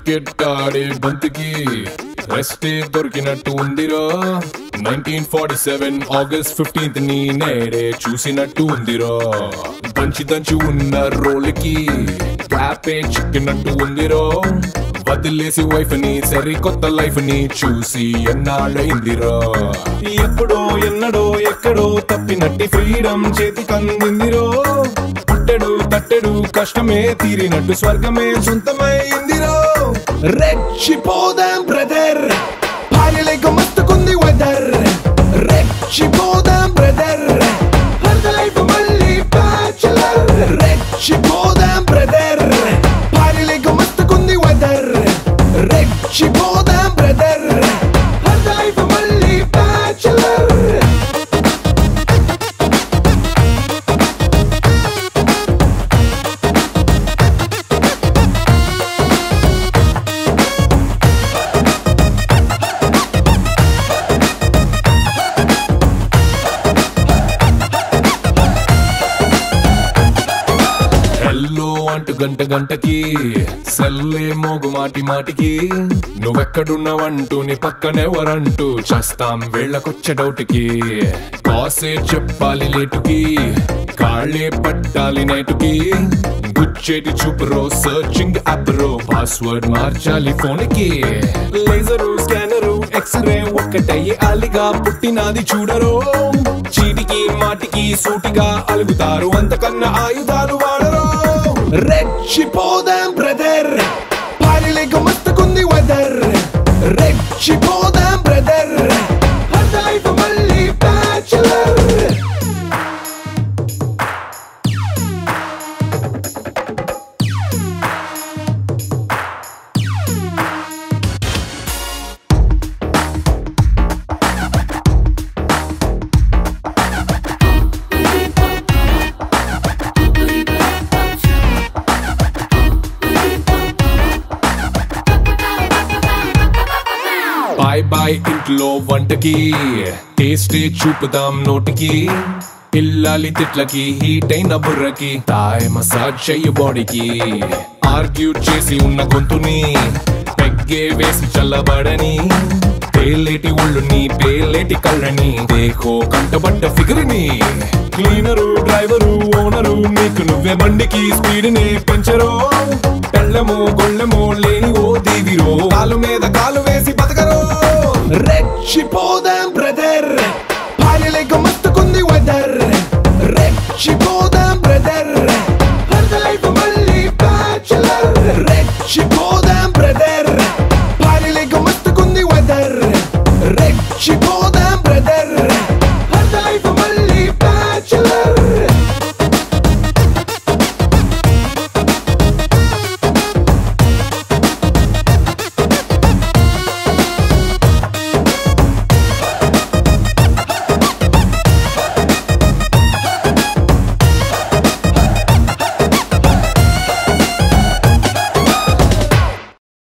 cricket ఆడే బంతికి రెస్టే దొరికినట్టు ఉందిరో nineteen forty seven August fifteenth ని నేడే చూసినట్టు ఉందిరో దంచి దంచి ఉన్న రోలికి క్యాపే చిక్కినట్టు ఉందిరో వదిలేసి వైఫ్ ని సరికొత్త లైఫ్ ని చూసి ఎన్నాళ్ళైందిరో ఎప్పుడో ఎన్నడో ఎక్కడో తప్పినట్టి ఫ్రీడమ్ చేతి కందిందిరో పుట్టెడు తట్టెడు కష్టమే తీరినట్టు స్వర్గమే సొంతమైందిరో రెచ్చిపోదాం బ్రదర్ భార్యలేక మస్తుకుంది వెదర్ రెచ్చిపోదాం బ్రదర్ లైఫ్ మళ్ళీ బ్యాచులర్ రెచ్చిపోదాం బ్రదర్ భార్యలేక మస్తుకుంది వెదర్ రెచ్చిపోదాం బ్రదర్ లైఫ్ మళ్ళీ బ్యాచులర్ హెల్లో అంటూ గంట గంటకి సెల్లే మోగు మాటి మాటికి నువ్వెక్కడున్నావంటూ నీ పక్కనెవరంటూ చేస్తాం వేళ్ళకొచ్చే డౌట్కి కాసే చెప్పాలి లేటుకి కాళ్ళే పట్టాలి నేటుకి గుచ్చేటి చూపురో సర్చింగ్ యాప్ రో పాస్వర్డ్ మార్చాలి ఫోన్ కి లేజరు స్కానరు ఎక్స్రే ఒక్కటయ్యి అలిగా పుట్టినది చూడరు చీటికి మాటికి సూటిగా అలుగుతారు అంతకన్నా ఆయుధాలు వాడరు రెచ్చిపోదాం బ్రదర్ పారిలేక మస్తుకుంది వెదర్ రెచ్చిపోదాం బ్రదర్ లైఫ్ మళ్ళీ బ్యాచులర్ బాయ్ బాయ్ ఇంట్లో వంటకి టేస్టే చూపుదాం నోటికి పిల్లాలి తిట్లకి హీట్ అయిన బుర్రకి తాయ్ మసాజ్ చెయ్యి బాడీకి ఆర్గ్యూ చేసి ఉన్న గొంతుని పెగ్గే వేసి చల్లబడని పేలేటి ఒళ్ళుని పేలేటి కళ్ళని దేహో కంటబడ్డ ఫిగర్ని క్లీనరు డ్రైవరు ఓనరు నీకు నువ్వే బండికి స్పీడ్ ని పెంచరు పెళ్ళము గొళ్ళెము లేని ఓ దీవిరో కాలు మీద కాలు